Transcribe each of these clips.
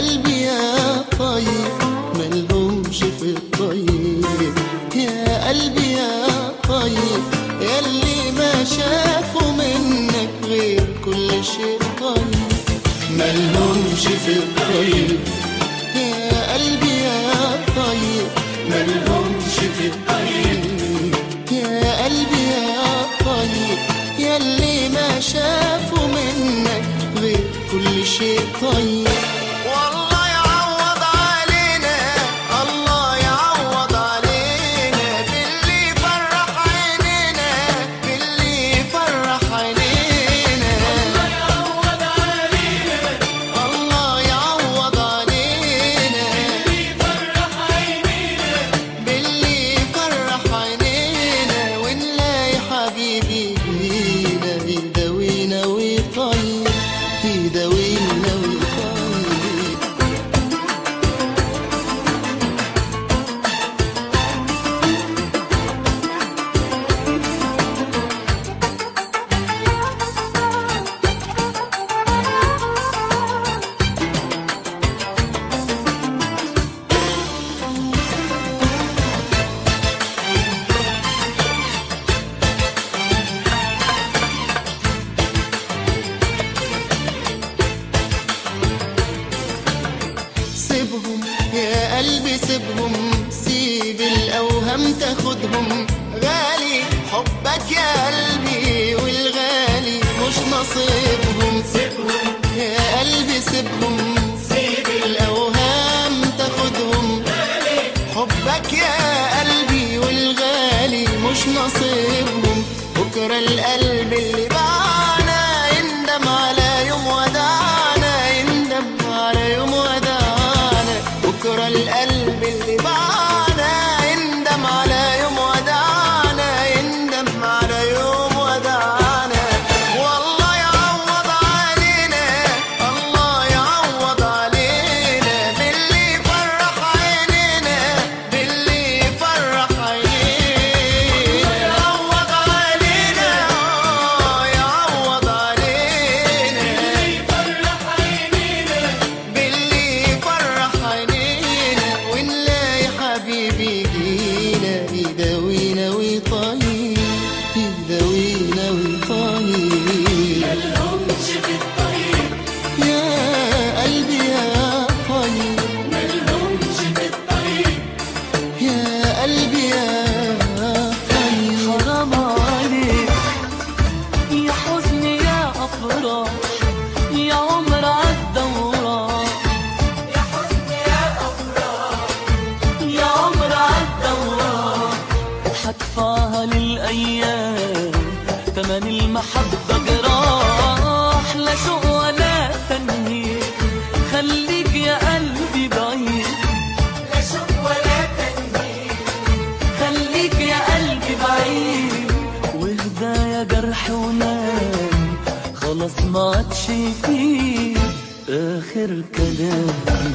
قلبي يا طيب ملهمش في الطيب يا قلبي يا طيب ياللي ما شافوا منك غير كل شيء طيب ملهمش في الطيب يا قلبي يا طيب ملهمش في الطيب يا قلبي يا طيب ياللي ما شافوا منك غير كل شيء طيب والله يعوض علينا الله يعوض علينا باللي فرح عينينا باللي فرح عينينا الله يعوض علينا باللي فرح عينينا ونلاقي حبيبي فينا يداوينا ويطيب يداوينا ويطيب سيبهم يا قلبي سيبهم سيب الأوهام تاخدهم غالي حبك يا قلبي والغالي مش نصيبهم سيبهم يا قلبي سيبهم سيب الأوهام تاخدهم حبك يا قلبي والغالي مش نصيبهم بكرة القلب اللي باعنا يندم على يوم وداعنا يندم على يوم وداعنا بكرة القلب اللي باعنا يندم على يوم وداعنا يندم على يوم وداعنا والله يعوض علينا الله يعوض علينا باللي فرح عينينا باللي فرح عينينا يعوض علينا آه، يعوض علينا باللي فرح عينينا ونلاقي حبيبي جينا يداوينا ويطيب يداوينا ويطيب يا قلبي يا طيب يا قلبي يا طيب حرام عليك يا حزني يا أفراح يا عمر عالدورة يا حزني يا أفراح يا عمر عالدورة حدفعها للأيام تمن المحبة جراح لا شوق ولا تنهيد خليك يا قلبي بعيد خليك يا قلبي بعيد واهدى يا جرح ونام خلاص ما عادش فيه اخر كلام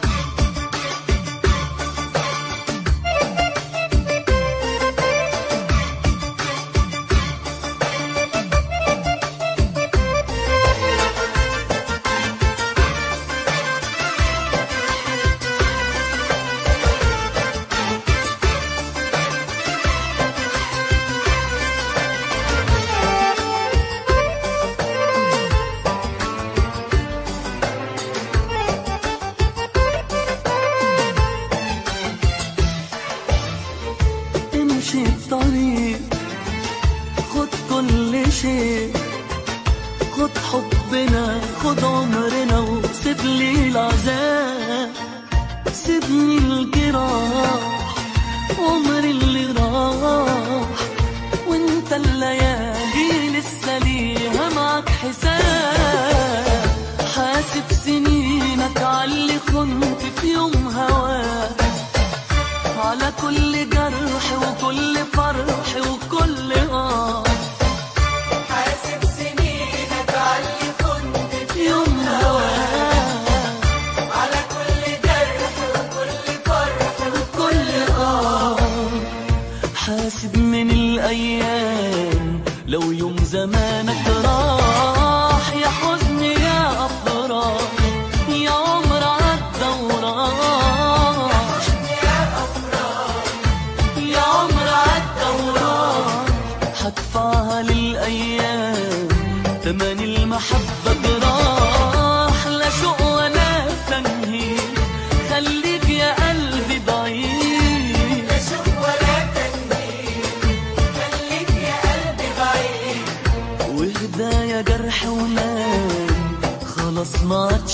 امشي الطريق خد كل شيء خد حبنا خد عمرنا وسيب لي العذاب سيبني الجراح عمري اللي راح وانت الليالي لسه ليها معك حساب حاسب سنينك عاللي كنت في يوم هواك على كل جرح وكل فرح وكل اه حاسب سنينك عاللي كنت في يوم هواك على كل جرح وكل فرح وكل اه حاسب من الايام لو يوم زمانك راح يا حزني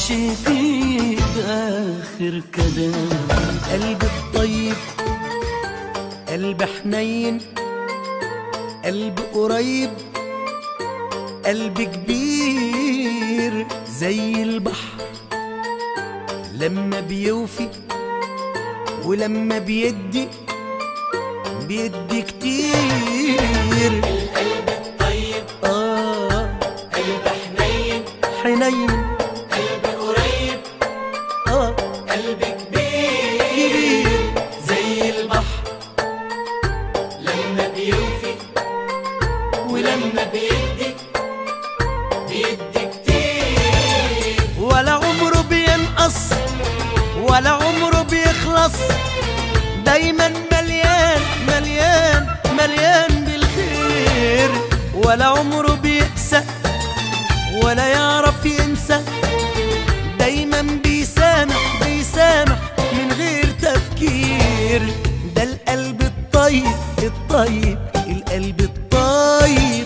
ماشي فيه آخر كلام قلب الطيب قلب حنين قلب قريب قلب كبير زي البحر لما بيوفي ولما بيدي بيدي كتير القلب الطيب آه قلب حنين حنين قلب قريب آه قلب كبير زي البحر لما بيوفي ولما بيدي بيدي كتير ولا عمره بينقص ولا عمره بيخلص دايما مليان مليان مليان بالخير ولا عمره بيقسى ولا يعرف ينسى دايما بيسامح بيسامح من غير تفكير ده القلب الطيب الطيب القلب الطيب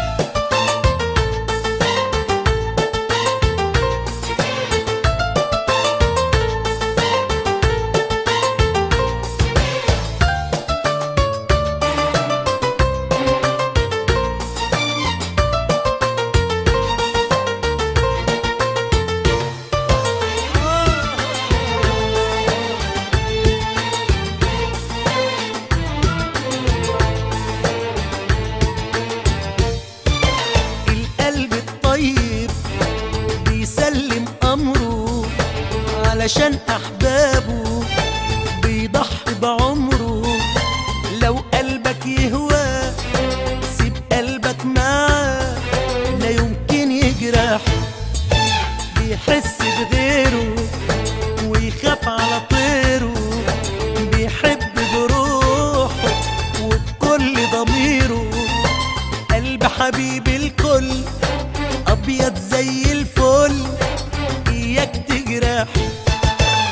القلب الطيب بيسلم أمره علشان أحبابه بيضحي بعمره لو قلبك يهوى سيب قلبك معاه لا يمكن يجرح بيحس بغيره ويخاف على طيره بيحب بروحه وبكل ضميره قلب حبيب الكل ابيض زي الفل اياك تجرح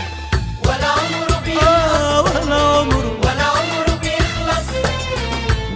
ولا عمره بينقص آه ولا عمره ولا عمره بيخلص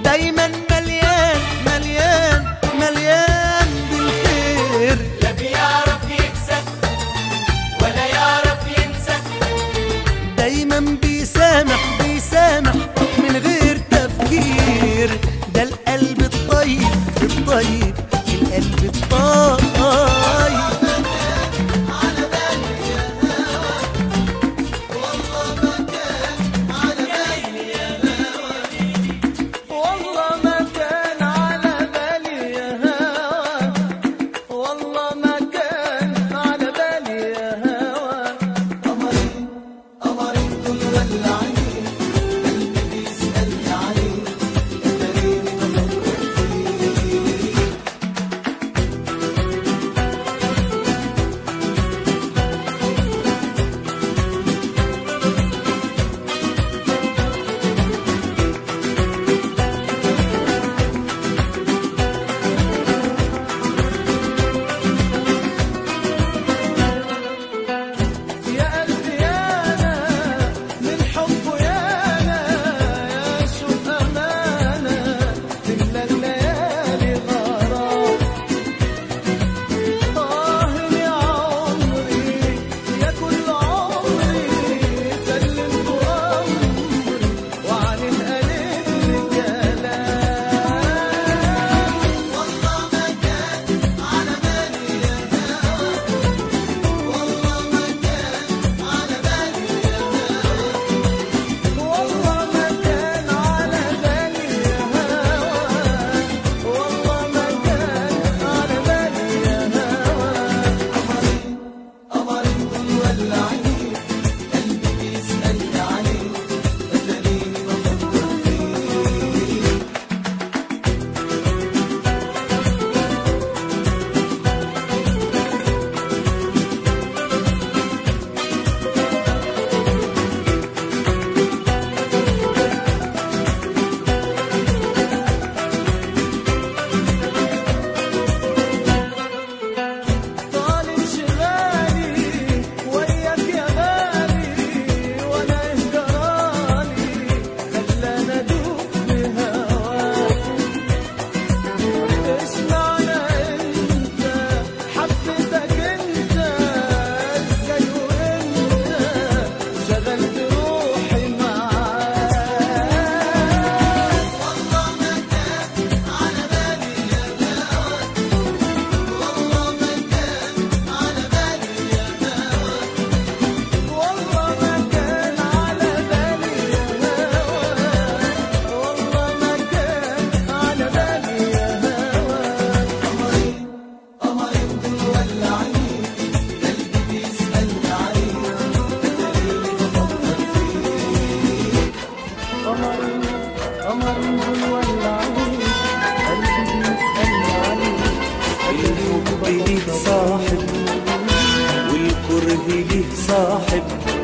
صاحب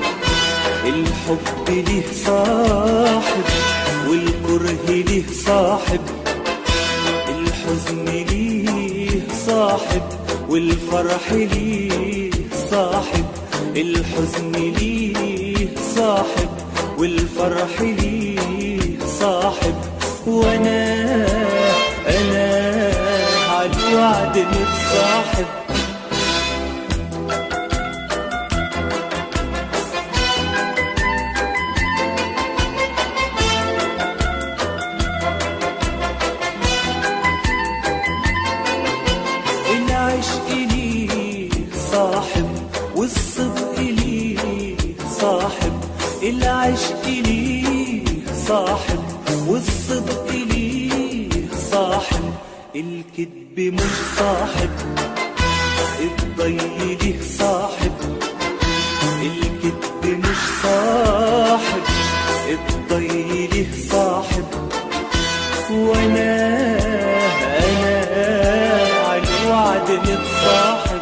الحب ليه صاحب والكره ليه صاحب الحزن ليه صاحب والفرح ليه صاحب الحزن ليه صاحب والفرح ليه صاحب وانا انا على الوعد متصاحب العشق ليه صاحب والصدق ليه صاحب العشق ليه صاحب والصدق ليه صاحب الكذب مش صاحب الضي ليه صاحب الكذب مش صاحب الضي ليه صاحب وانا انا على الوعد متصاحب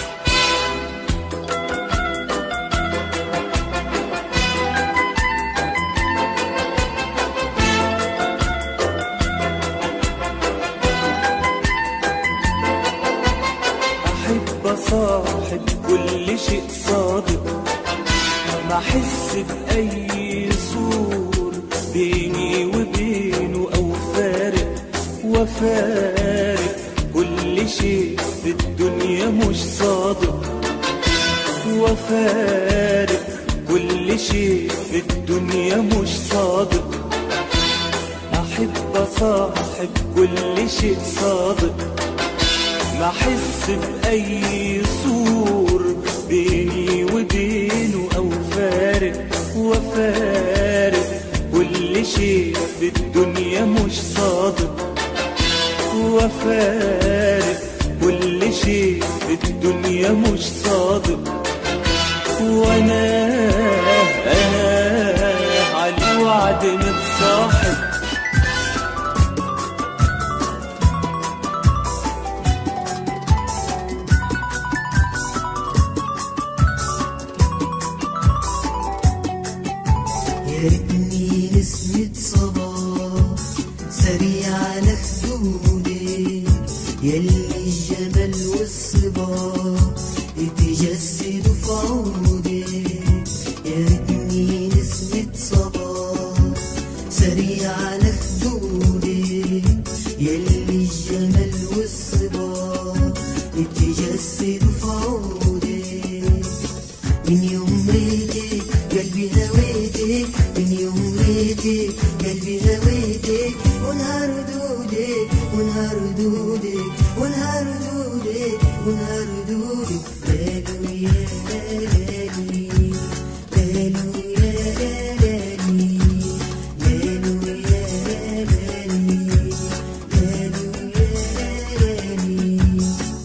احب اصاحب كل شيء صادق ما احس باي سور بيني وبينه او فارق وفارق كل شيء في الدنيا مش صادق وفارق كل شيء في الدنيا مش صادق احب اصاحب كل شيء صادق ما احس باي سور بيني وبينه او فارق وفارق كل شيء في الدنيا مش صادق وفارق كل شيء في الدنيا مش صادق وانا انا على الوعد متصاحب يا ريتني نسمة صباح سريع على خدودي يلي الجمال والصباح اتجسدوا في عودي يا ريتني نسمة صباح سريع على خدودي يلي الجمال والصباح اتجسدوا في عودي من يوم ريتك قلبي هويتك من يوم ريتك قلبي هويتك ونهار دودك ونهار دودك ونهار دودك ونهار دودك قالوا يا لالي قالوا يا لالي قالوا يا لالي قالوا يا لالي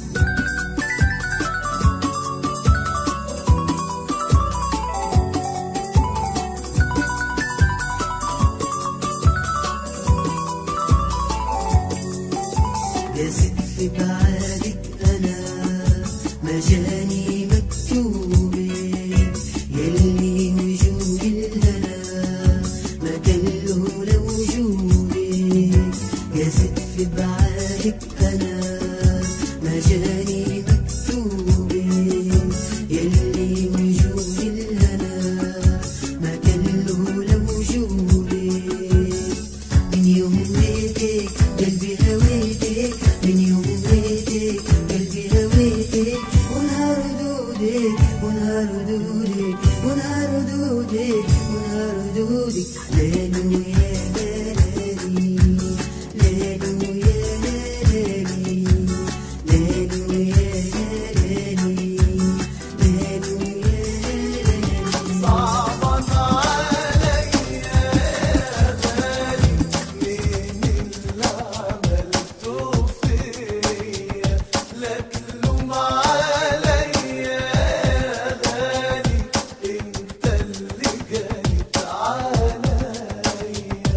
دست في بعادك انا ما جاني مكتوبة يلي وجود الهنا ما كان له لوجودي دست في بعادك انا ما جاني مكتوبة يلي وجود الهنا ما كان له لوجودي من يوم بيتك قلبي هويتك من يوم بيتك قلبي هويتك ونهار دودك ونهار دودك ونهار دودك ونهار دودك ليلو يا ليلي ليلو يا ليلي ليلو يا ليلي ليلو يا ليلي صعبان عليا يا غالي من اللي عملته فيا لا تلوم عليا يا غالي انت اللي جايت عليا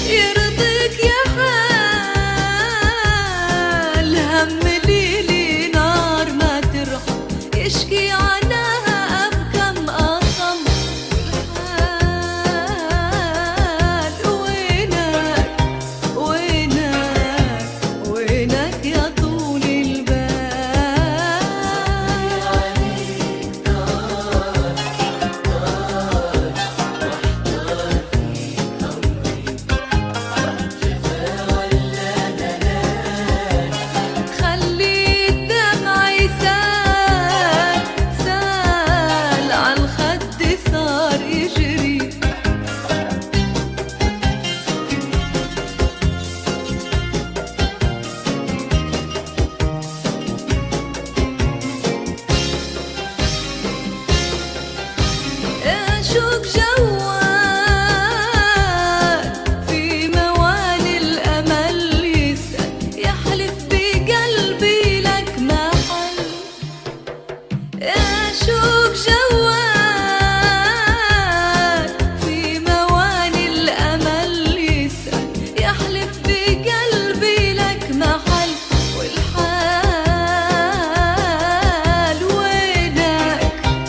يرضيك يا حال هم ليلي نار ما ترحم يشكي عناها أبكم أصم والحال وينك وينك وينك يا طول البال خلي الدمع يسال سال عالخد صار يجري اشوق جوال في موالي الامل يسال يحلف بقلبي لك محل اشوق جوال في مواني الامل يسال يحلف بقلبي لك محل والحال وينك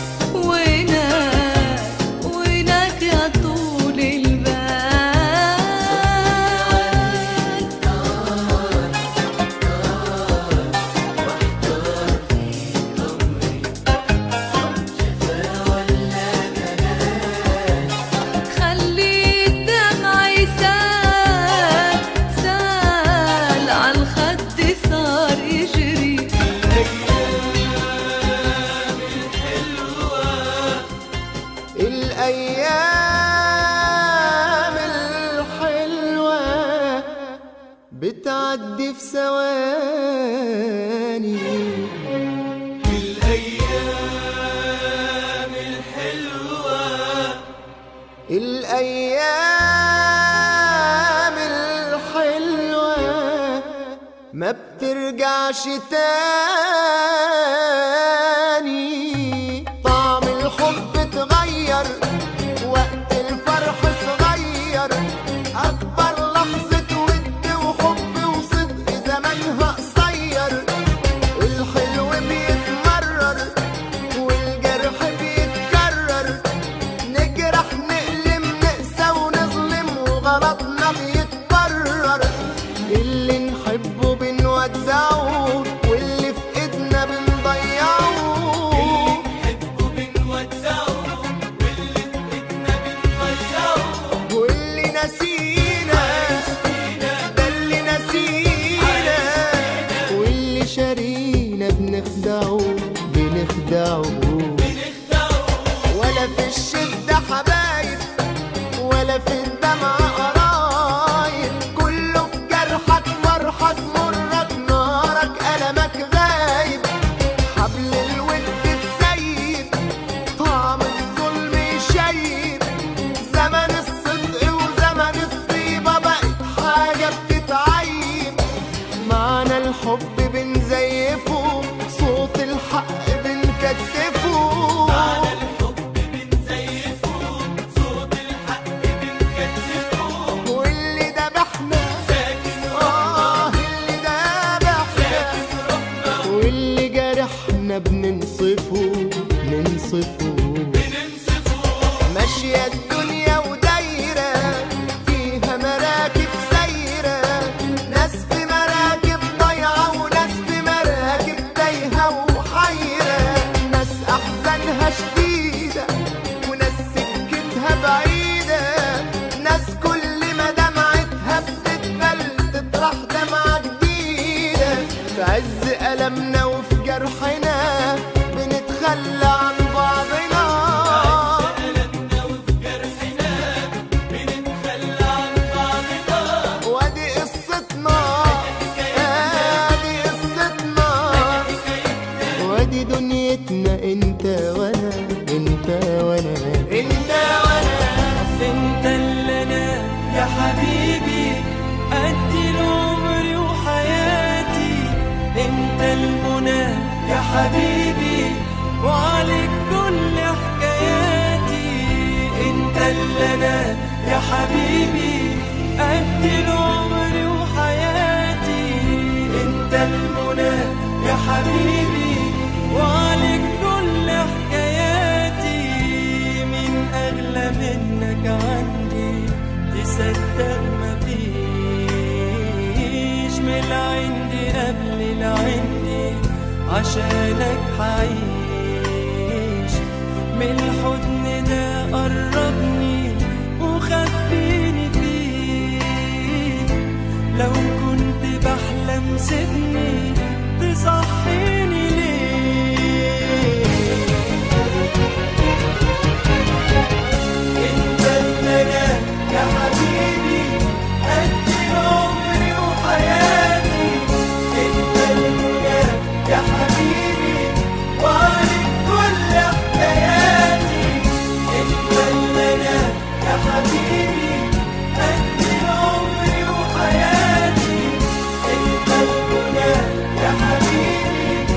وينك وينك يا طول البال خلي الدمع يسال سال عالخد صار يجري الأيام الحلوة بتعدي في ثواني الأيام الحلوة الأيام الحلوة ما بترجعش تاني طعم الحب اتغير وقت الفرح صغير أكبر لحظة ود وحب وصدق زمانها قصير الحلو بيتمرر والجرح بيتكرر نجرح نألم نقسى ونظلم وغلطنا بيتبرر اللي نحبه بنودعه واللي في ايدنا بنضيعه نحبه بنودعه واللي في ايدنا بنضيعه واللي نسينا ده اللي نسينا واللي شارينا بنخدعه بنخدعه ولا في الشدة حبايب ولا في الدمع قرايب كله في جرحك فرحك مرك نارك ألمك غايب حبل الود تسيب طعم الظلم يشيب زمن الصدق وزمن الطيبة بقت حاجة بتتعيب معنى الحب بنزيفه صوت الحق بنكتفه على الحب بنزيفه صوت الحق بنكتفه واللي ذبحنا ساكن آه اللي ذبحنا واللي جرحنا بننصفه ننصفه بننصفه ماشية الدنيا ودايرة فيها مراكب سايرة ناس في مراكب ضايعة وناس في مراكب تايهة وحيرة ناس أحزانها شديدة وناس سكتها بعيدة ناس كل ما دمعتها بتتبل تطرح دمعة جديدة في عز ألمنا وفي جرحنا بنتخلى عن بعضنا ألمنا وفي جرحنا بنتخلى عن بعضنا وادي قصتنا ادي قصتنا وادي دنيتنا انت وانا انت وانا انت وانا انت اللي انا يا حبيبي ادي لعمري وحياتي انت المنى يا حبيبي وعليك كل حكاياتي انت اللي انا يا حبيبي ادي المنى يا حبيبي وعليك كل حكاياتي من أغلى منك عندي تصدق مفيش من العندي قبل العندي عشانك حعيش من الحضن ده قربني وخبيني فيه لو كنت بحلم سيبني تصحيني ليه انت المنى يا حبيبي قد عمري وحياتي انت المنى يا حبيبي وعليك كل حكاياتي انت المنى يا حبيبي قد عمري وحياتي انت المنى يا حبيبي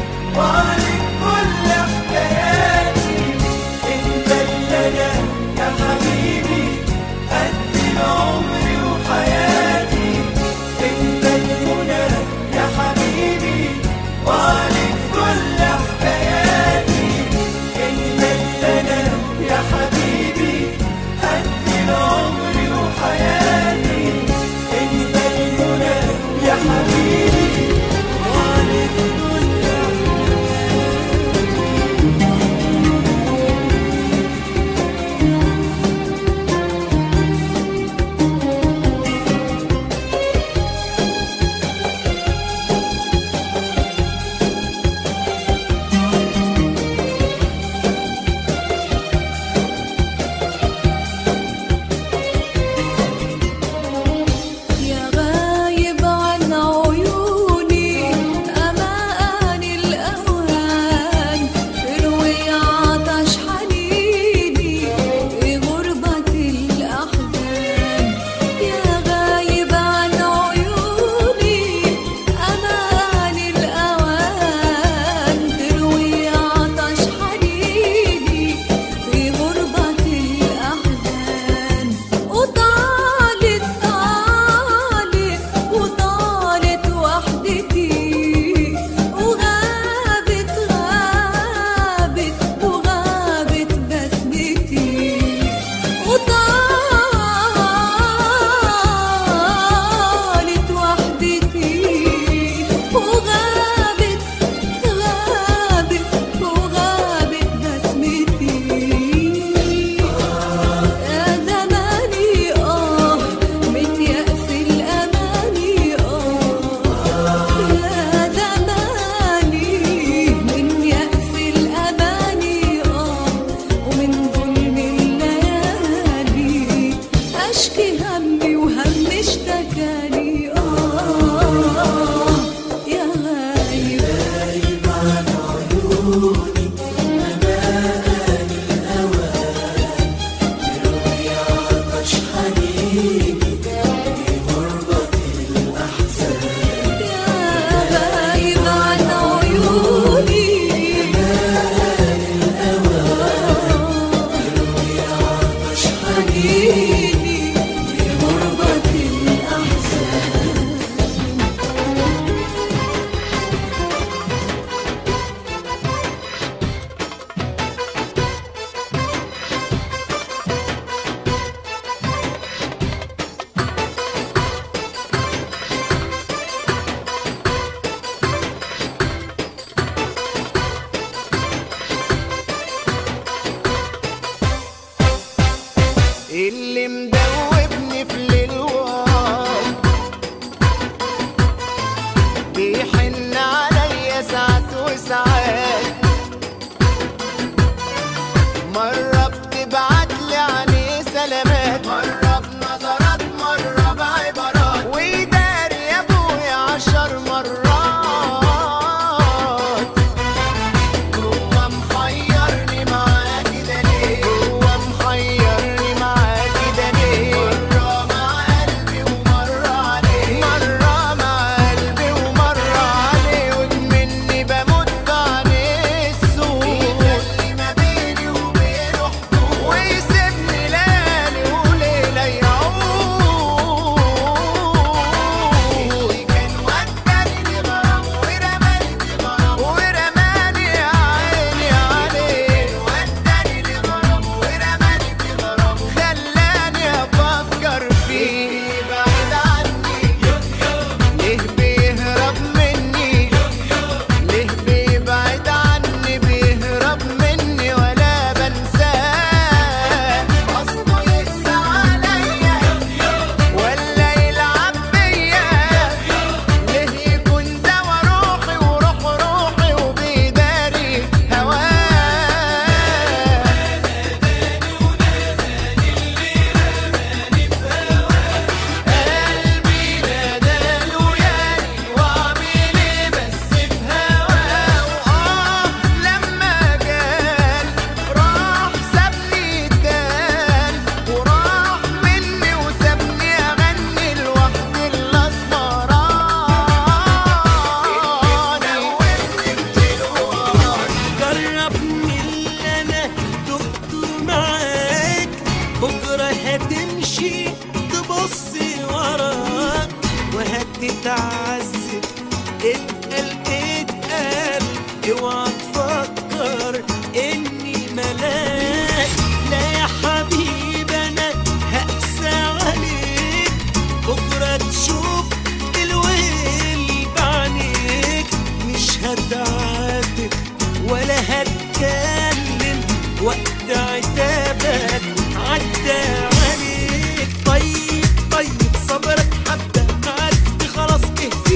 هتعذب اتقل اتقل اوعى تفكر اني ملاك لا يا حبيبي انا هقسى عليك بكره تشوف الويل بعينيك مش هتعاتب ولا هتكلم وقت عتابك عدى عليك طيب طيب صبرك حبة معدي خلاص اهدى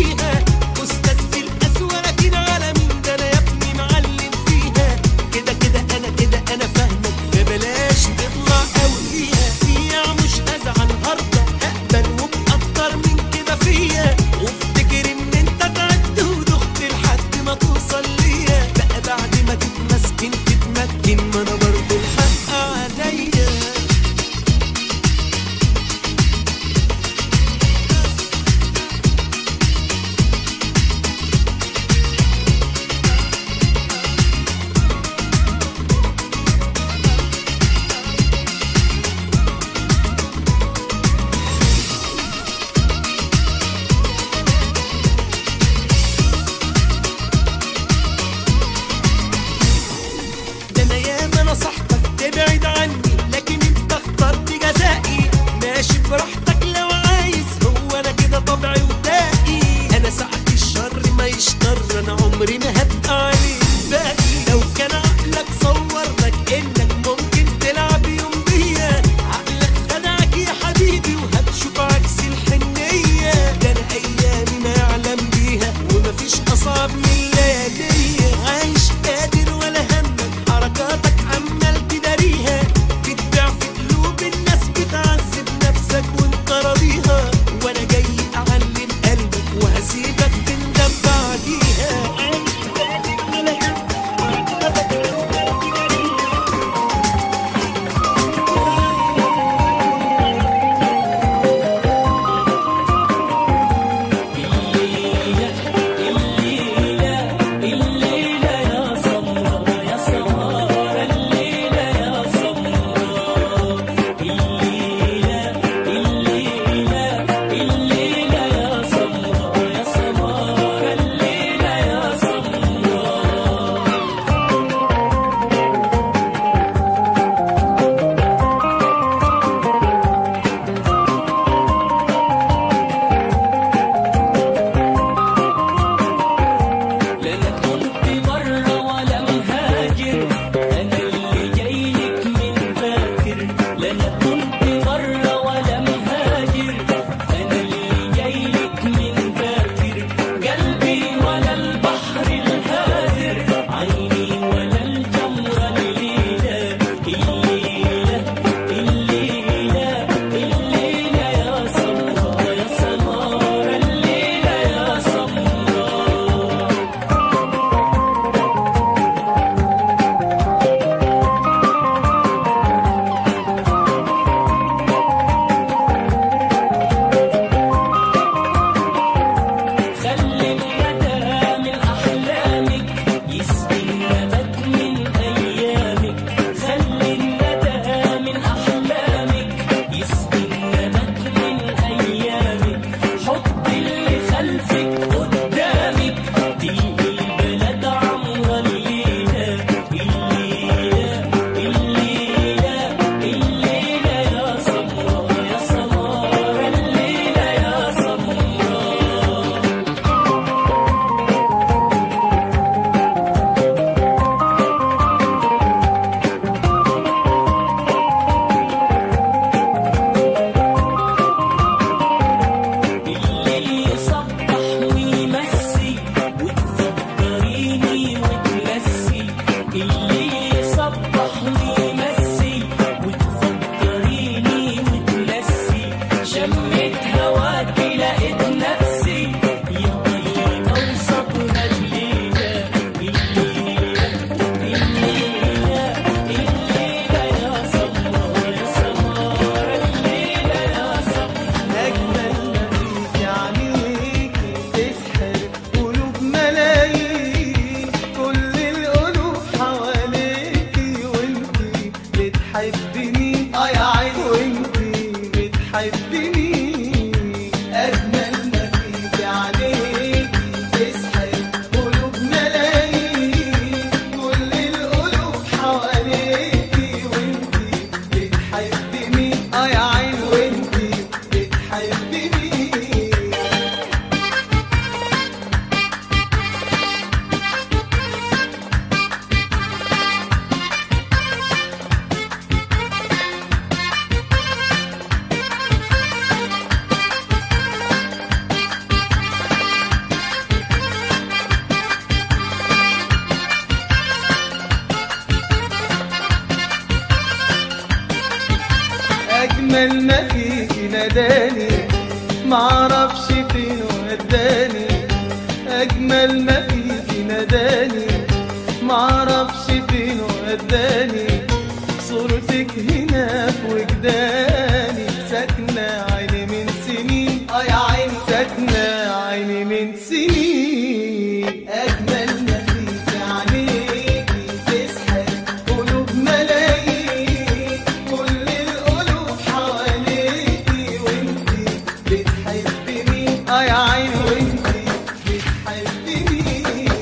معرفش فين وداني اجمل ما فيكي ناداني معرفش فين وداني صورتك هنا في وجداني ساكنة عيني من سنين اه يا عيني ساكنة عيني من سنين أجمل ما فيك عينيكي تسحر قلوب ملايين كل القلوب حواليكي وانتي بتحبي مين اه يا عيني وانتي بتحبي مين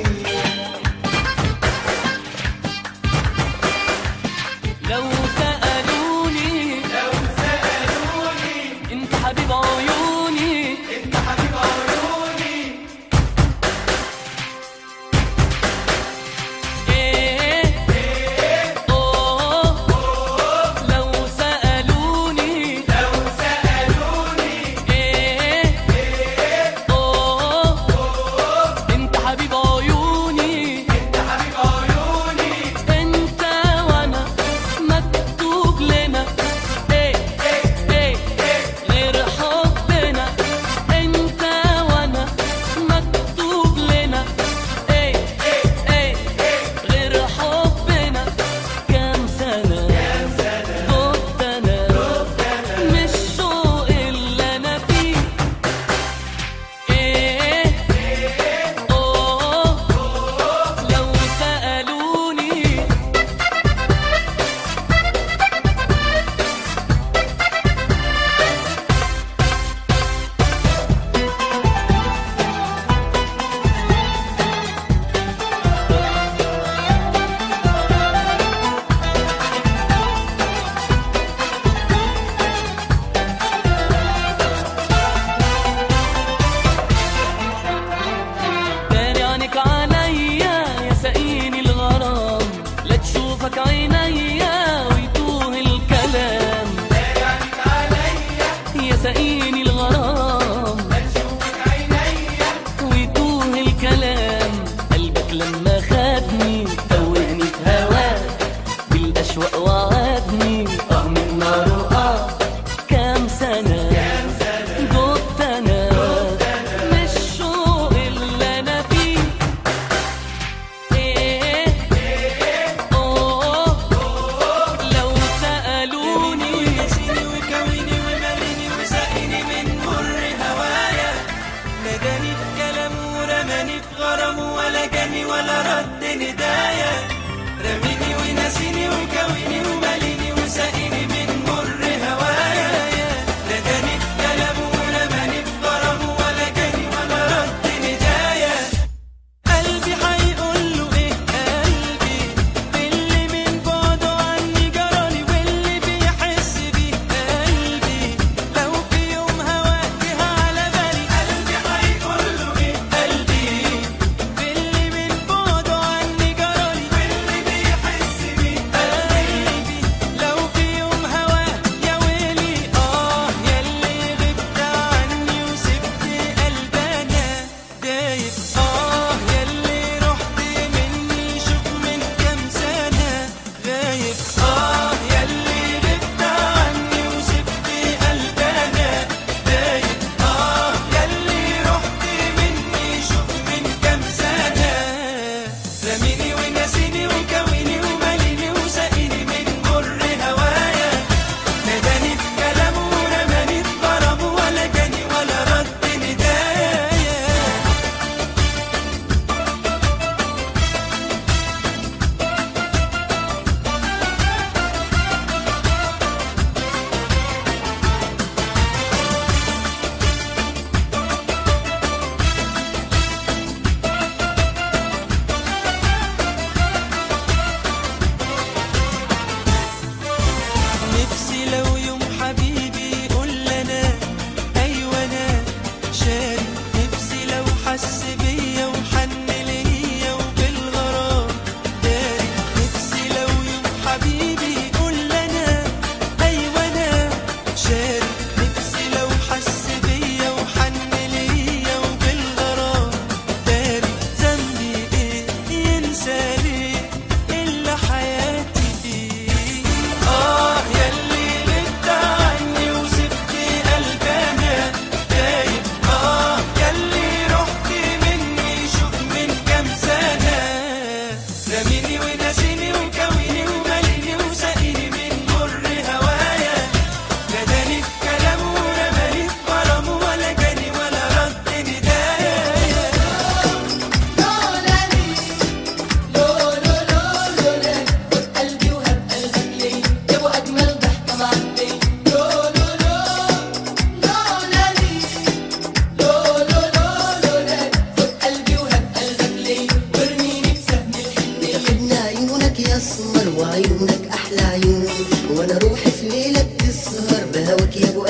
لو سألوني لو سألوني انت حبيب عيوني انت حبيب عيوني ايه ايه اوه لو سألوني لو سألوني ايه ايه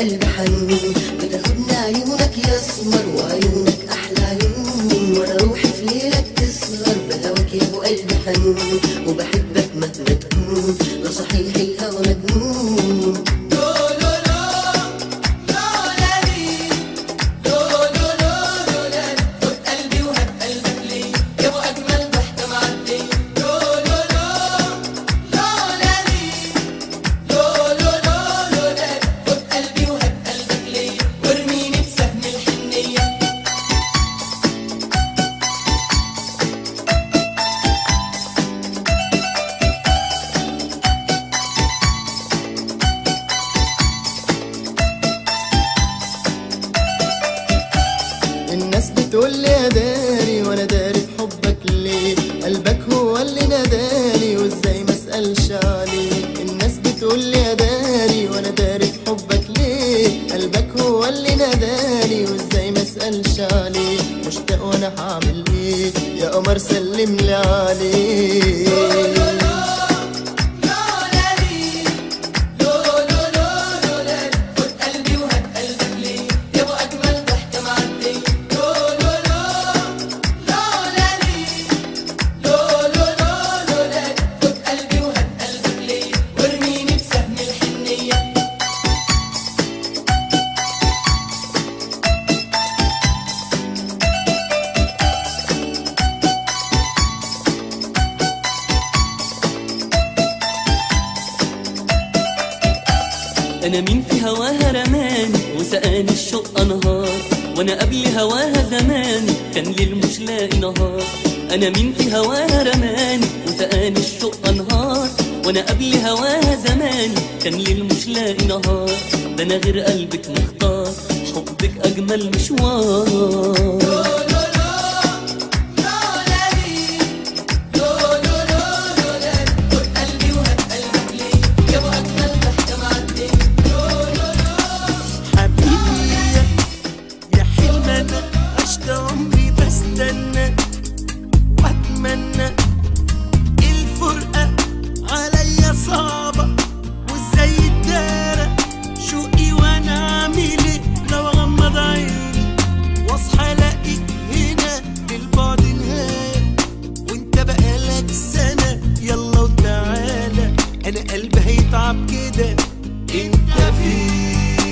بقلب حنون بتاخدني عيونك يا اسمر وعيونك احلى عيون وانا روحي في ليلك تسهر بهواك يا ابو قلب حنون وبحبك مهما تكون لا صحيح الهوى مجنون الناس بتقول لي يا داري وانا داري في حبك ليه قلبك هو اللي ناداني وازاي ما اسالش عليه الناس بتقول لي يا داري وانا داري في حبك ليه قلبك هو اللي ناداني وازاي ما اسالش عليه مشتاق وانا هعمل ايه يا قمر سلم لي عليه انا مين في هواها رماني وسقاني الشوق انهار وانا قبل هواها زماني كان ليل مش لاقي نهار انا مين في هواها رماني وسقاني الشوق انهار وانا قبل هواها زماني كان ليل مش لاقي نهار ده انا غير قلبك مختار حبك اجمل مشوار حبيبي يا- يا حلم انا عشت عمري بستنى واتمنى الفرقة عليا صعبة وازاي الدارة شوقي وانا اعمل ايه لو اغمض عيني واصحى الاقيك هنا للبعد نهاية وانت بقالك سنة يلا وتعالى انا قلبي هيتعب كده انت فين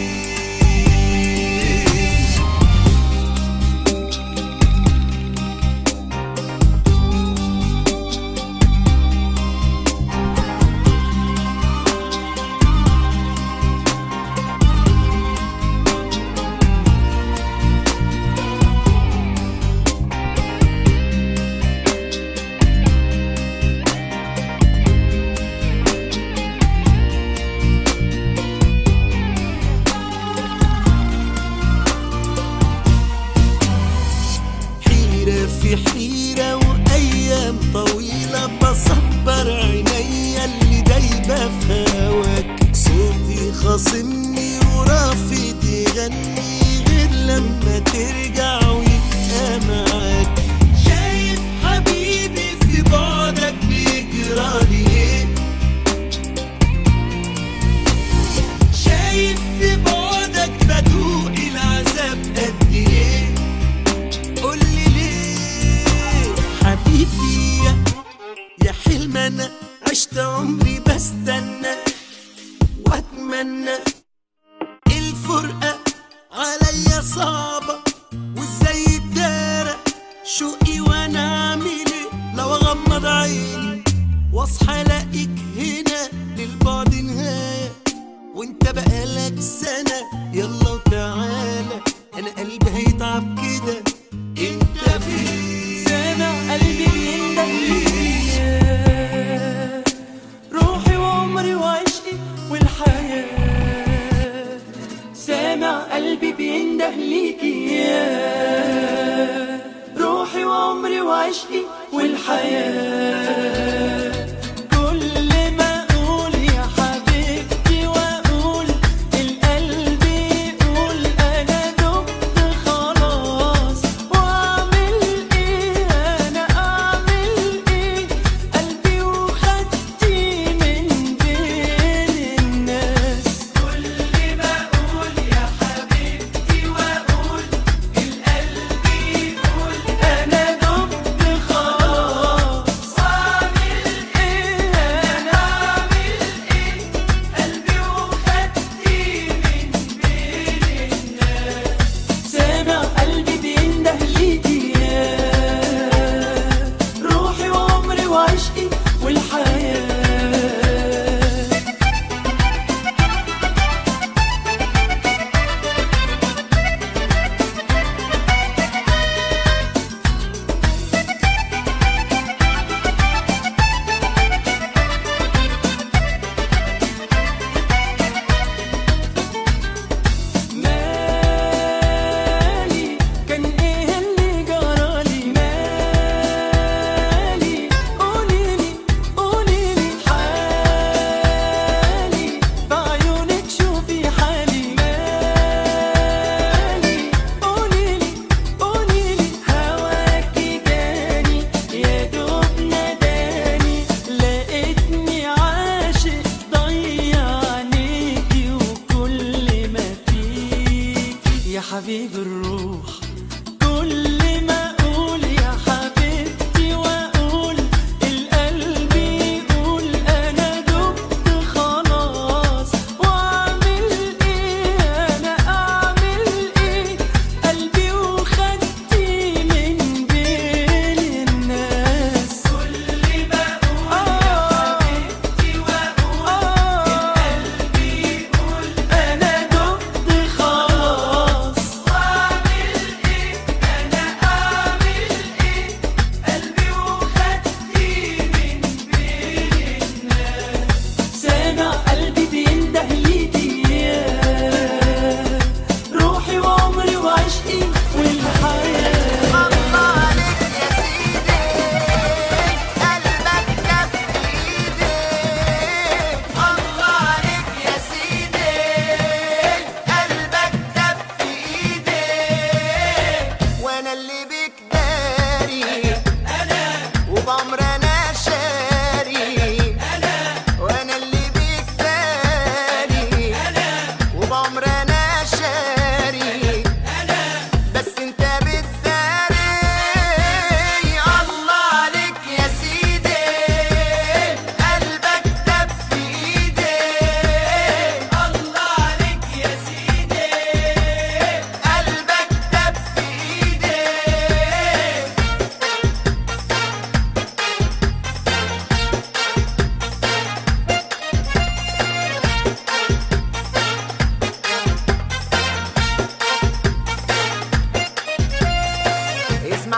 حيرة في حيرة وأيام طويلة بصبر عينيا اللي دايبة في هواك صوتي خاصمني ورافض يغني غير لما ترجع ويبقى معاك شايف حبيبي في بعدك بيجرالي ايه شايف في بعدك بدوق العذاب قد ايه قولي ليه حبيبي يا, يا حلم انا عشت عمري بستنى واتمنى الفرقة عليا صعبة وازاي الدارة شوقي وانا اعمل ايه لو اغمض عيني واصحى الاقيك هنا للبعد نهاية وانت بقالك سنة يلا وتعالى انا قلبي هيتعب كده انت فين سامع قلبي بيندم ليا روحي وعمري وعشقي والحياة سامع قلبي بينده ليكي يا روحي وعمري وعشقي والحياة كل ما أقول يا حبيبتي وأقول القلب يقول أنا دمت خلاص وأعمل إيه أنا أعمل إيه قلبي وخدتي من بين الناس كل ما أقول يا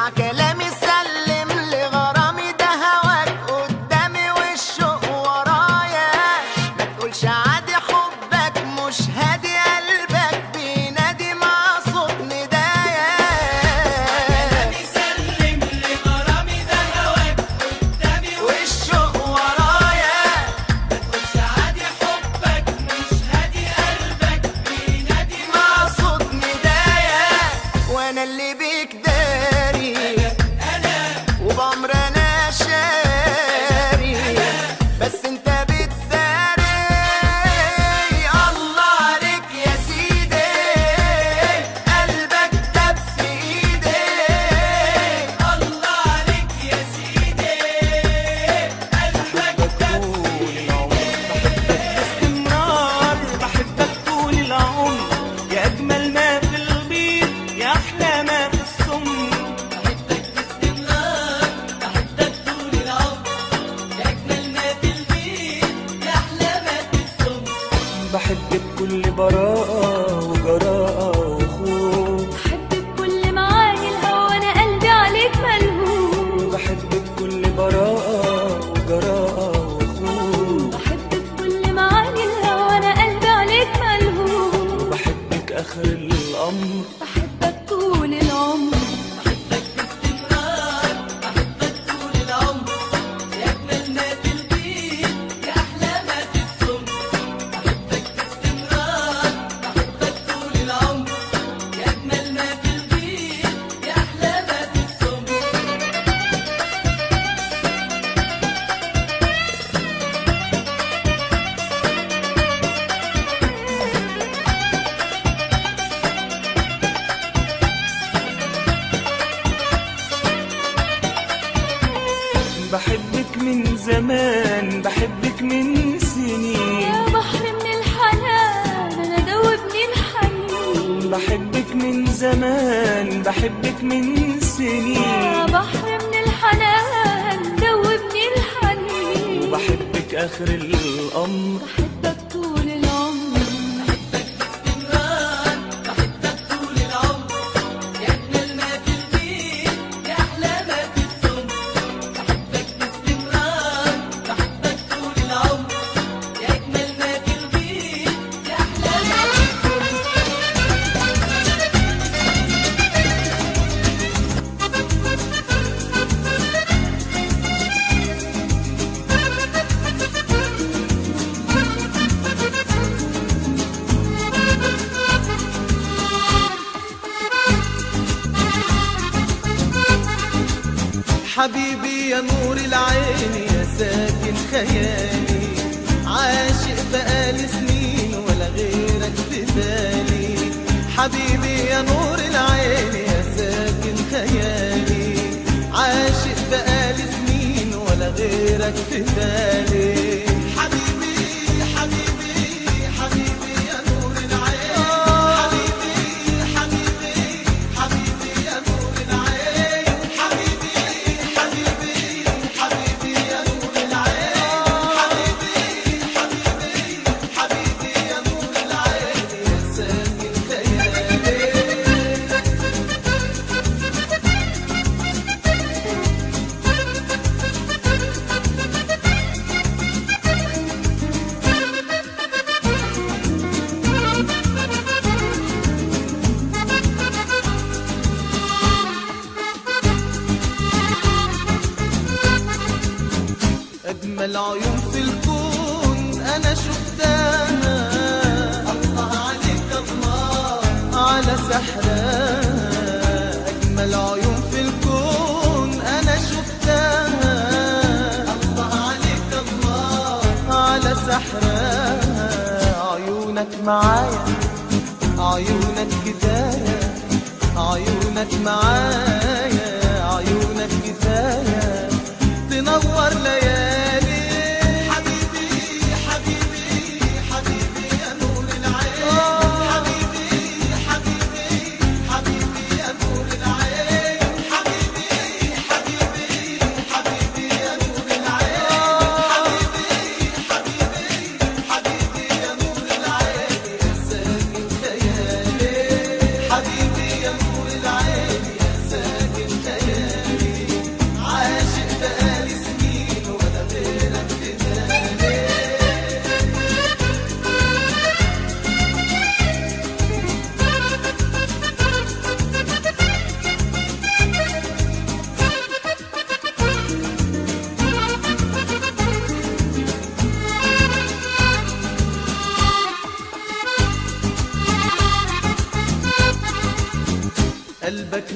اسمع كلامي سلم لغرامي ده هواك قدامي والشوق ورايا ما تقولش عادي حبك مش هادي قلبك بينادي مع صوت ندايا سلم لغرامي ده هواك قدامي والشوق ورايا ما تقولش عادي حبك مش هادي قلبك بينادي مع صوت ندايا وانا اللي بيك داري وبعمر انا شاري بس انت بتداري الله عليك يا سيدي قلبك دب في ايدي الله عليك يا سيدي قلبك دب باستمرار بحبك طول العمر يا أجمل ما في البيض يا أحلى ما في السم بحبك باستمرار بحبك طول العمر يا أجمل ما في البيت يا أحلى ما في السم بحب بكل براءة وجراءة وخوف بحب بكل معاني الهوى انا قلبي عليك ملهوف بحب بكل براءة وجراءة وخوف بحب بكل معاني الهوى انا قلبي عليك ملهوف بحبك آخر الأمر بحبك طول العمر بحبك باستمرار بحبك طول العمر يا أجمل ما في البيت يا أحلى ما في السم بحبك باستمرار بحبك طول العمر يا أجمل ما في البيت يا أحلى ما في السم بحبك من زمان بحبك من سنين يا بحر من الحنان انا دوبني الحنين بحبك من زمان بحبك من يا سنين بحر من الحنان دوبني الحنين بحبك آخر الأمر بحبك طول العمر باستمرار بحبك طول العمر يا أجمل ما في البيت يا أحلى ما في السم بحبك باستمرار بحبك طول العمر يا أجمل ما في البيت يا أحلى ما في السم حبيبي يا نور العين يا ساكن خيالي عاشق بقالي سنين ولا غيرك في بالي حبيبي يا نور العين يا ساكن خيالي عاشق بقالي سنين ولا غيرك في بالي حبيبي حبيبي حبيبي يا نور العين حبيبي حبيبي حبيبي يا نور العين حبيبي حبيبي حبيبي يا نور العين حبيبي حبيبي حبيبي يا نور العين يا ساكن خيالي أجمل عيون في الكون أنا شفتها الله عليك الله على سحرها أجمل عيون في الكون أنا شفتها الله عليك الله على سحرها عيونك معايا عيونك كفاية عيونك معايا عيونك كفاية تنور ليالي حبيبي حبيبي حبيبي يا نور العين حبيبي حبيبي حبيبي يا نور العين حبيبي حبيبي حبيبي يا نور العين حبيبي حبيبي حبيبي يا نور العين يا ساكن خيالي حبيبي يا نور العين يا ساكن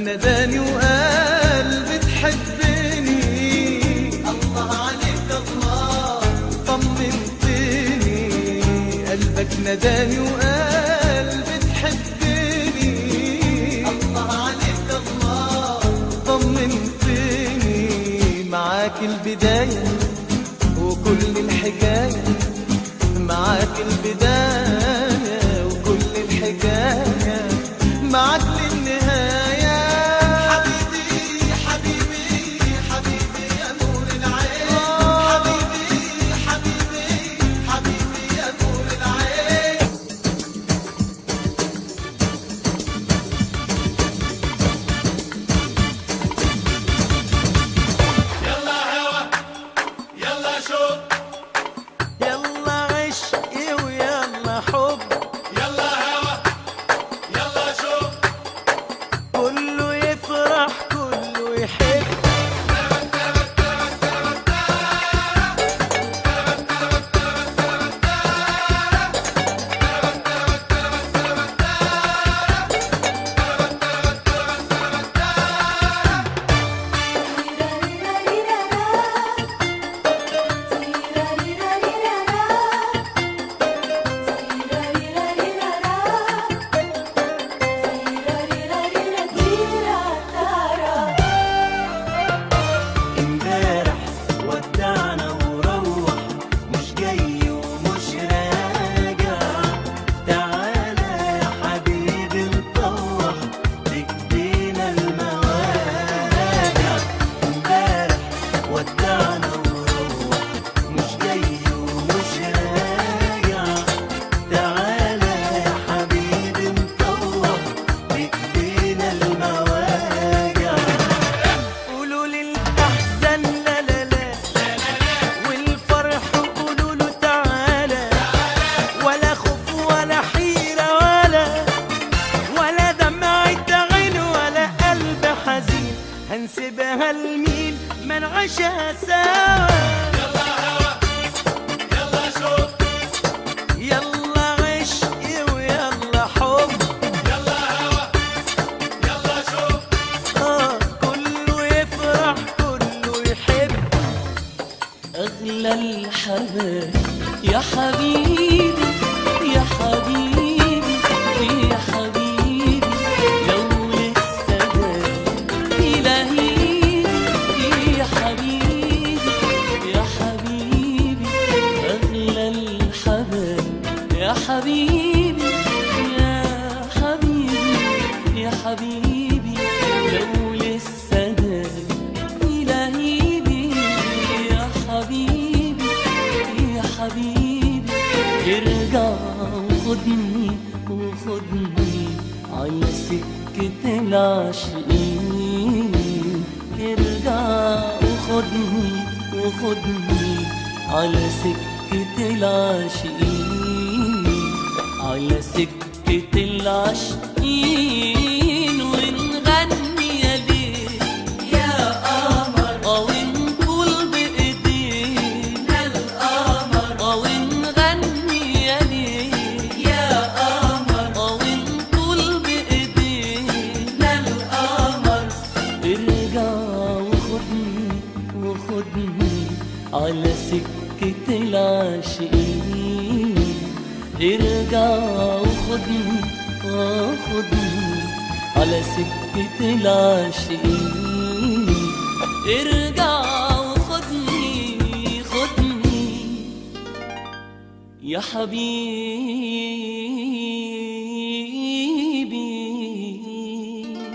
ناداني وقال بتحبني الله عليك الله طمنتني قلبك ناداني وقال بتحبني الله عليك الله طمنتني معاك البداية وكل الحكاية معاك البداية وكل الحكاية معاك للنهاية حبيبي حبيبي حبيبي يا نور العين حبيبي حبيبي حبيبي يا نور العين يلا عشق ويلا حب كله يفرح كله يحب امبارح ودعنا وروح مش جاي ومش راجع تعالى يا حبيبي نطوح بإيدينا المواجع امبارح ودعنا وروح مش جاي ومش راجع تعالى يا حبيبي نطوح بإيدينا المواجع قولوا للأحزان لا لا لا والفرح قولوا له تعالى ولا خوف ولا حيرة ولا ولا دمعة عين ولا قلب حزين هنسيبها لمين ما نعيشها سوا يلا عشق ويلا حب آه كله يفرح كله يحب أغلى الحبايب يا حبيبي يا حبيبي يا حبيبي لو لسه جاي لهيبي يا حبيبي يا حبيبي أغلى الحبايب يا حبيبي يا حبيبي يا حبيبي لو لسه جاي لهيبي يا حبيبي يا حبيبي ارجع وخدني وخدني على سكة العاشقين ارجع وخدني وخدني على سكة العاشقين على سكة العاشقين ونغني يا ليل يا قمر أو نقول بإيدينا القمر أو نغني يا ليل يا قمر أو نقول بإيدينا القمر ارجع وخدني وخدني على سكة العاشقين ارجع وخدني وخدني على سكة العاشقين ارجع وخدني خدني يا حبيبي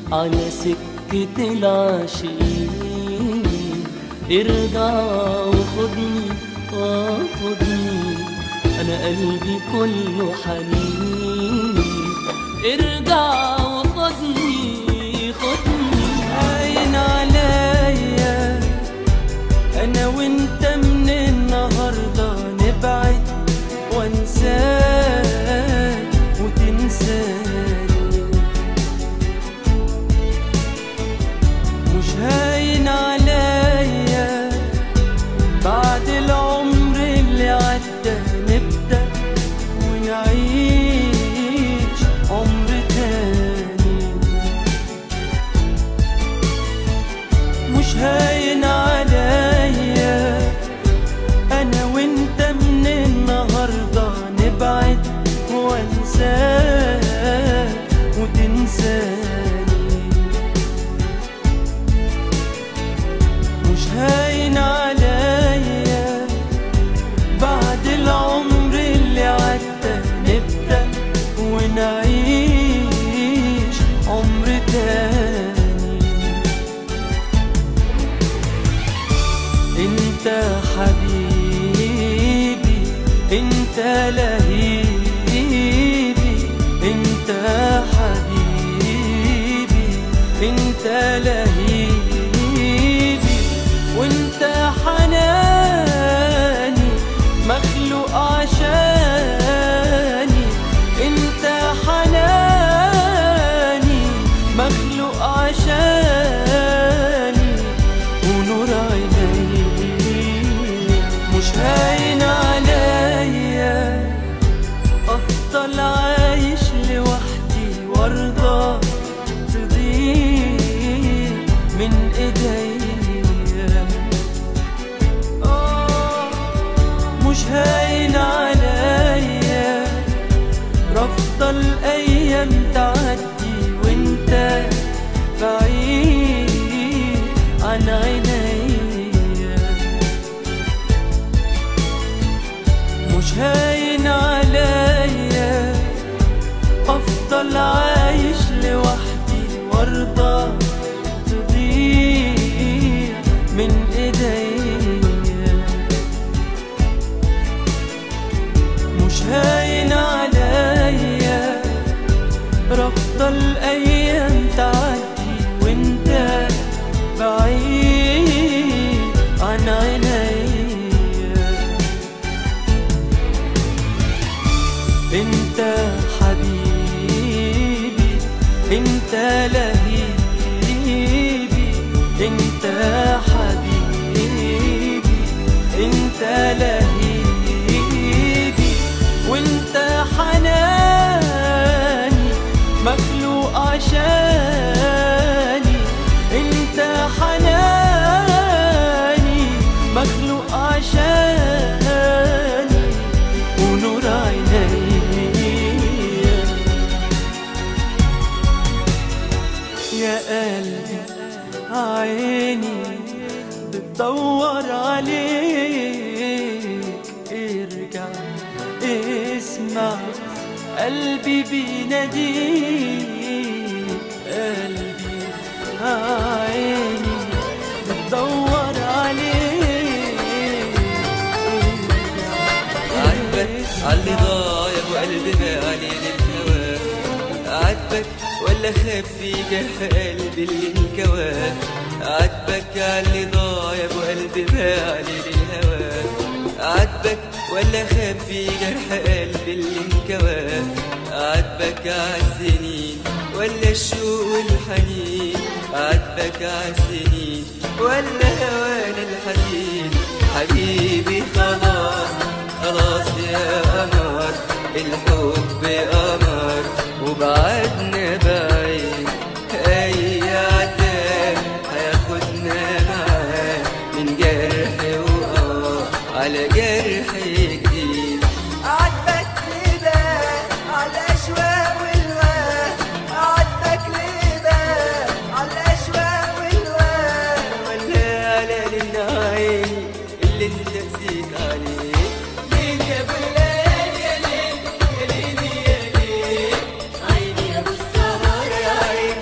على سكة العاشقين ارجع وخدني وخدني انا قلبي كله حنين ارجع وخدني خدني عين عليا انا وانت من النهارده نبعد وانساك وتنساني مش هاين عليا بعد العمر اللي عدى نبدأ ونعيش عمر تاني مش هاين عليا انا وانت من النهارده نبعد وانساك وتنساني مش هاين عليا بعد العمر اللي عدى نبدأ ونعيش عمر تاني انت حبيبي انت لهيبي انت حبيبي انت لهيبي وانت حناني مخلوق عشاني انت حناني مخلوق عشاني ونور عيني مش هاين عليا افضل عايش لوحدي وارضى تضيع من ايديا آه، مش هاين عليا رافضة الايام تعدي وانت بعيد عن عينيا مش هاين عليا افضل عايش لوحدي وارضى تضيع من ايديا مش هاين عليا رافضة الايام تعدي وانت بعيد عن عينيا انت حبيبي انت لهيبي انت حبيبي انت لهيبي وانت حناني مخلوق عشاني انت حناني مخلوق عشاني ونور عيني يا قلبي عيني بتدور عليك ارجع اسمع قلبي بيناديك قلبي عيني بتدور عليك عاتبك عاللي ضايع وقلبي بالي للهوى عاتبك ولا خفي جرح قلبي اللي انكوى عاتبك عاللي ضايع وقلبي بالي للهوى عاتبك ولا خفي جرح قلبي اللي انكوى عاتبك عالسنين ولا الشوق والحنين عاتبك عالسنين ولا هوانا الحزين حبيبي خلاص خلاص يا قمر الحب قمر وبعدنا بعيد اي عتاب هياخدنا معاه من جرح وقع على جرح جديد عاتبك ليه على الاشواق والواد عاتبك ليه على الاشواق والواد ولا على النعيم اللي انت نسيت عليه ليه يا ابو الليل يا ليل يا ليل يا ليل عيني يا ابو السهر يا عيني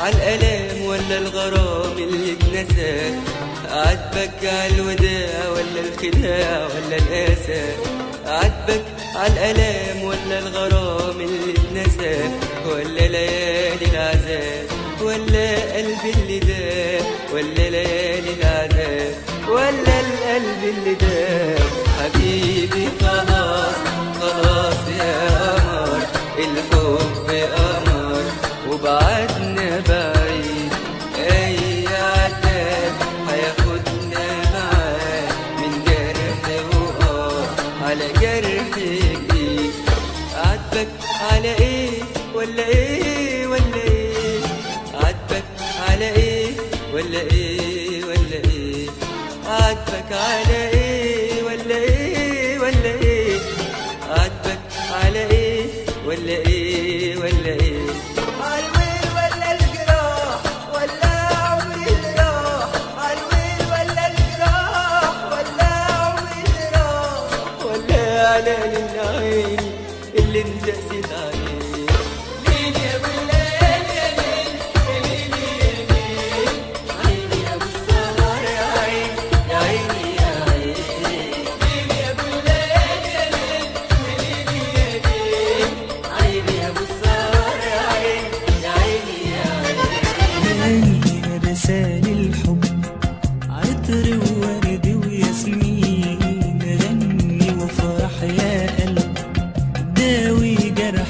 عالألام ولا الغرام اللي اتنسى عاتبك عالوداع ولا الخداع ولا الآسى عاتبك عالألام ولا الغرام اللي اتنسى ولا ليالي العذاب ولا قلبي اللي داب ولا ليالي العذاب ولا القلب اللي داب حبيبي خلاص خلاص يا قمر الحب قمر وبعدنا بعيد اي عتاب هياخدنا معاه من جرح وقار على جرح جديد عاتبك على ايه ولا ايه ولا ايه عاتبك على ايه ولا ايه ولا ايه عاتبك على ايه ولا ايه ولا ايه عاتبك على ايه ولا ايه ولا ايه عالويل ولا الجراح ولا عمري اللي راح عالويل ولا الجراح ولا عمري اللي راح ولا على العين اللي انت قسيت عليه مين يا ابو الليل يا ليل يا ليل يا ليل عيني يا ابو السهر يا عين يا عيني يا عين مين يا ابو الليل يا ليل يا ليل يا ليل عيني يا ابو السهر يا عين يا عيني يا عين غني رسال الحب عطر وورد وياسمين غني وفرح يا قلب داوي جرح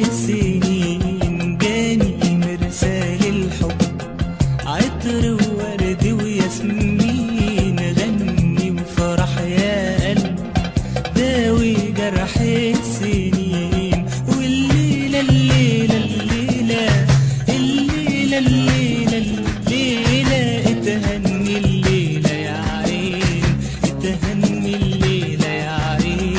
السنين جاني مرسال الحب عطر وورد وياسمين غني وفرح يا قلب داوي جرح السنين والليلة الليلة الليلة الليلة الليلة الليلة اتهني الليلة يا عين اتهني الليلة يا عين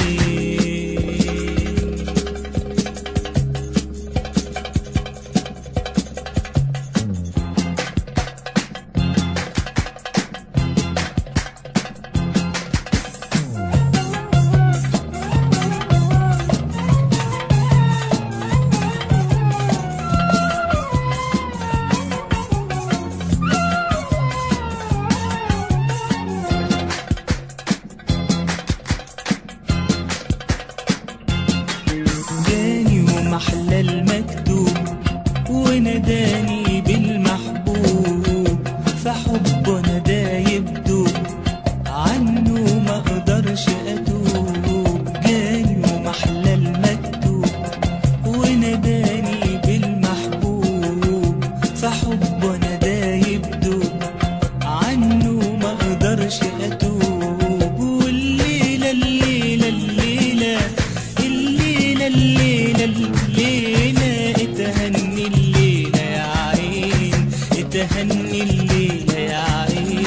جاني ومحلى المكتوب وناداني بالمحبوب فحبه انا دايب دوب عنه ما اقدرش اتوب جاني ومحلى المكتوب وناداني بالمحبوب فحبه انا دايب دوب عنه ما اقدرش اتوب والليله الليله الليله الليله الليله الليله اتهني الليله يا عين اتهني الليله يا عين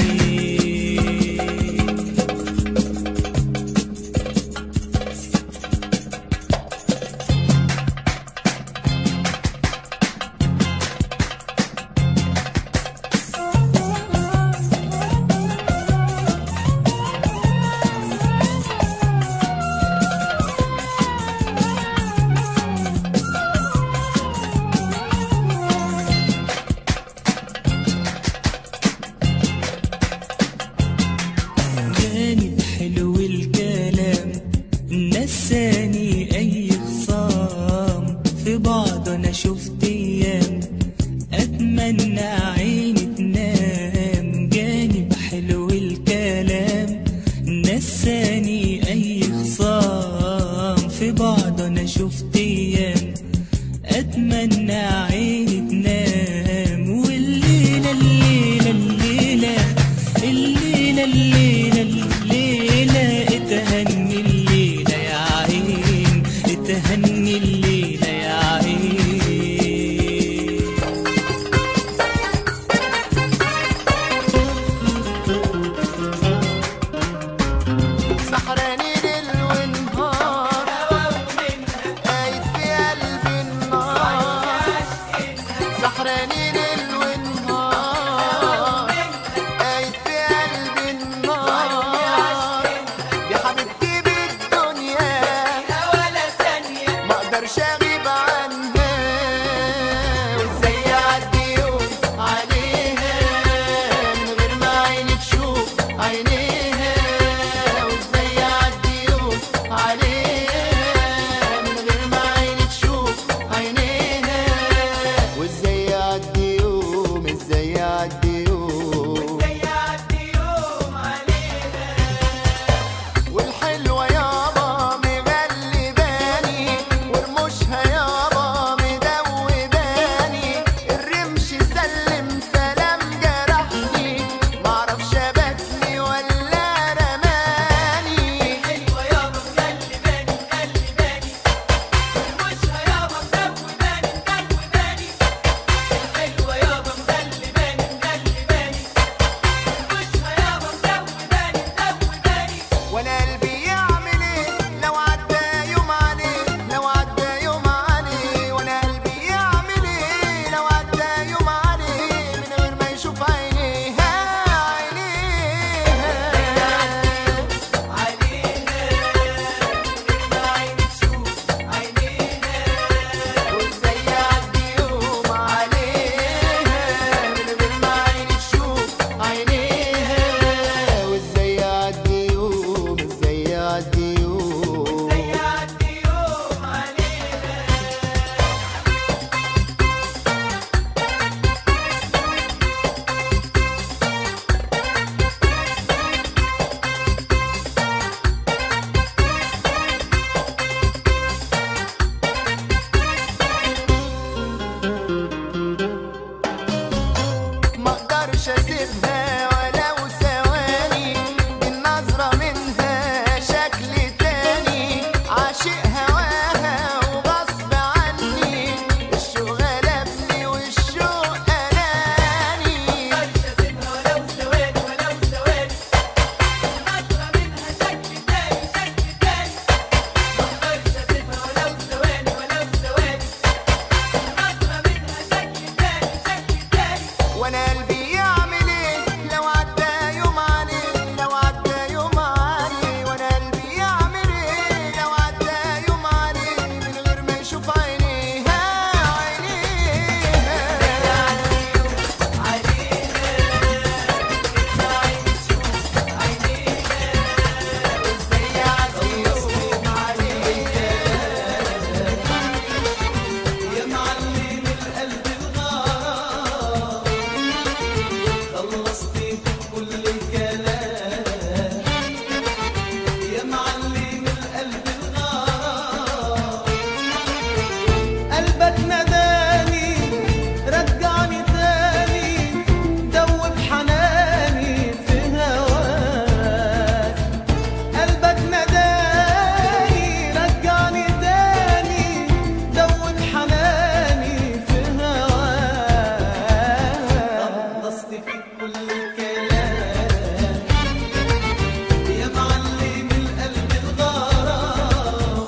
كل الكلام يا معلم القلب الغرام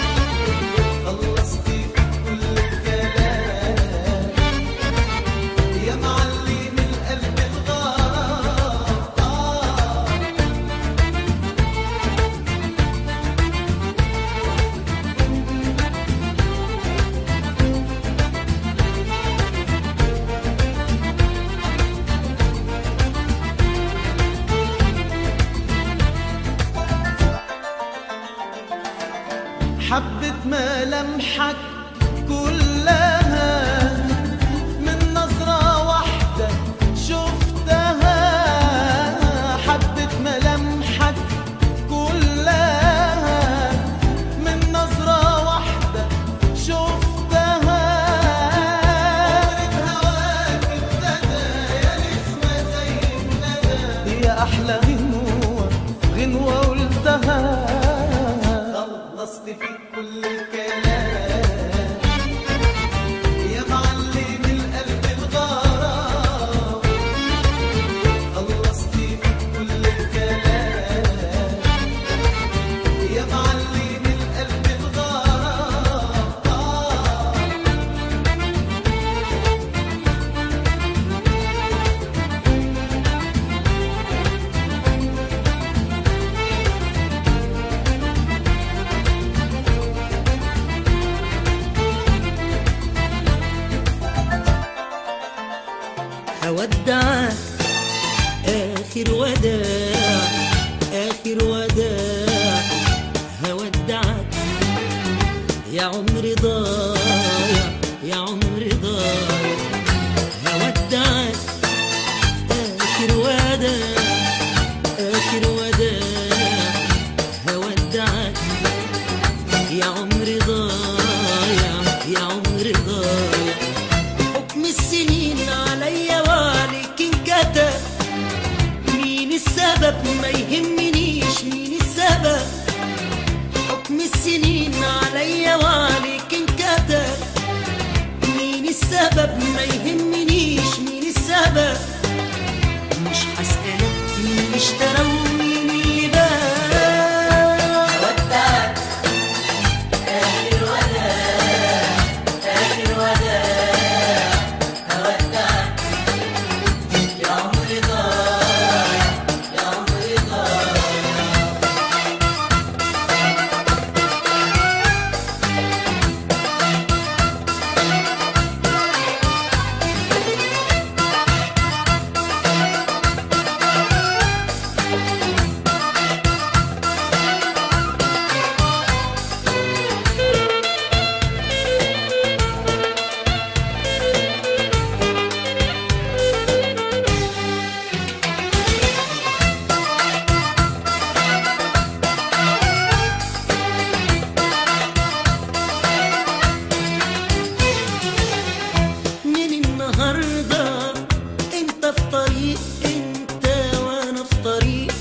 خلصت في كل الكلام يا معلم القلب الغرام آه حبة ملامحك كلها من نظرة واحدة شفتها حبة ملامحك كلها من نظرة واحدة شفتها هواك ابتدى يا نسمة زي الندى يا أحلى غنوة غنوة قلتها خلصت في كل الكلام يا معلم القلب الغرام خلصت في كل الكلام يا معلم القلب الغرام آه هودعك آخر وداع آخر وداع هودعك يا عمري ضايع يا عمري ضايع هودعك آخر وداع آخر وداع هودعك يا عمري ضايع يا عمري ضايع حكم السنين عليا وعليك انكتب مين السبب ما يهمنيش مين السبب حكم السنين عليا وعليك انكتب مين السبب ما يهمنيش مين السبب مش هسألك مين اشترى ومين اللي باع ودعك آخر وداع آخر وداع هودعك يا عمري ضايع يا عمري ضايع من النهاردة انت في طريق انت وانا في طريق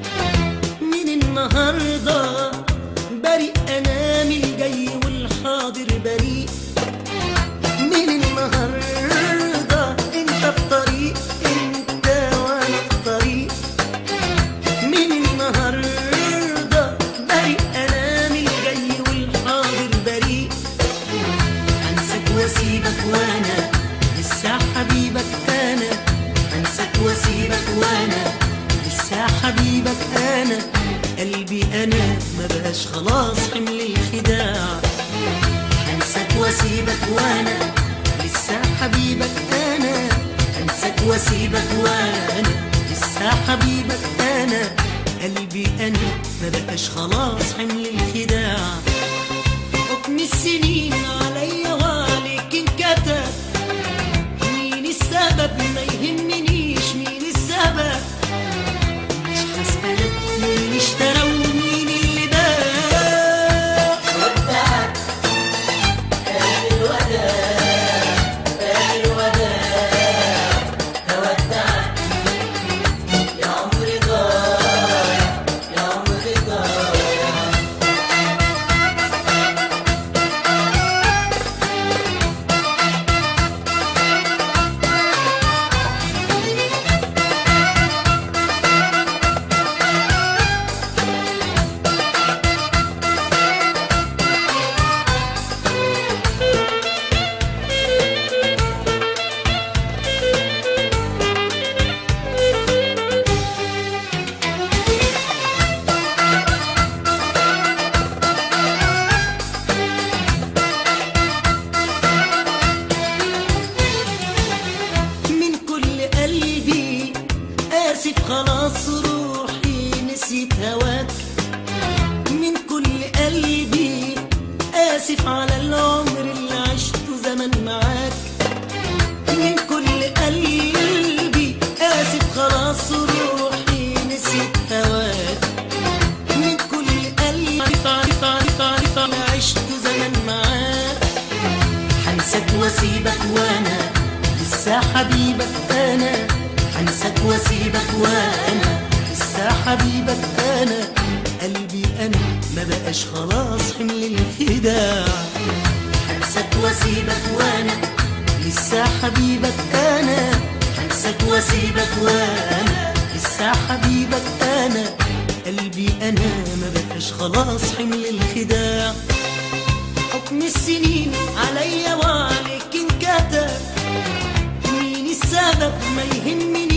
من النهاردة بريء انا من الجاي والحاضر بريء من النهاردة انت في طريق انت وانا في طريق من النهاردة بريء انا من الجاي والحاضر بريء انساك واسيبك وانا لسه حبيبك انا انساك واسيبك وانا لسه حبيبك انا قلبي انا ما بقاش خلاص حمل الخداع انساك واسيبك وانا لسه حبيبك انا انساك واسيبك وانا لسه حبيبك انا قلبي انا ما بقاش خلاص حمل الخداع حكم السنين عليا وعليك انكتب مين السبب ما يهمنيش مين السبب مش هسألك مين اشترى ومين اللي باع ودعك آخر وداع آخر وداع هودعك يا عمري ضايع يا عمري ضايع آسف خلاص روحي نسيت هواك من كل قلبي آسف على العمر اللي عشته زمان معاك من كل قلبي آسف خلاص روحي نسيت هواك من كل قلبي عارف عارف عارف عارف أنا عشته زمان معاك هنساك واسيبك وانا لسه حبيبك انا هنساك واسيبك وانا لسه حبيبك انا قلبي انا ما بقاش خلاص حمل الخداع هنساك واسيبك وانا لسه حبيبك انا هنساك واسيبك وانا لسه حبيبك انا قلبي انا ما بقاش خلاص حمل الخداع حكم السنين عليا وعليك انكتب مين السبب ما يهمني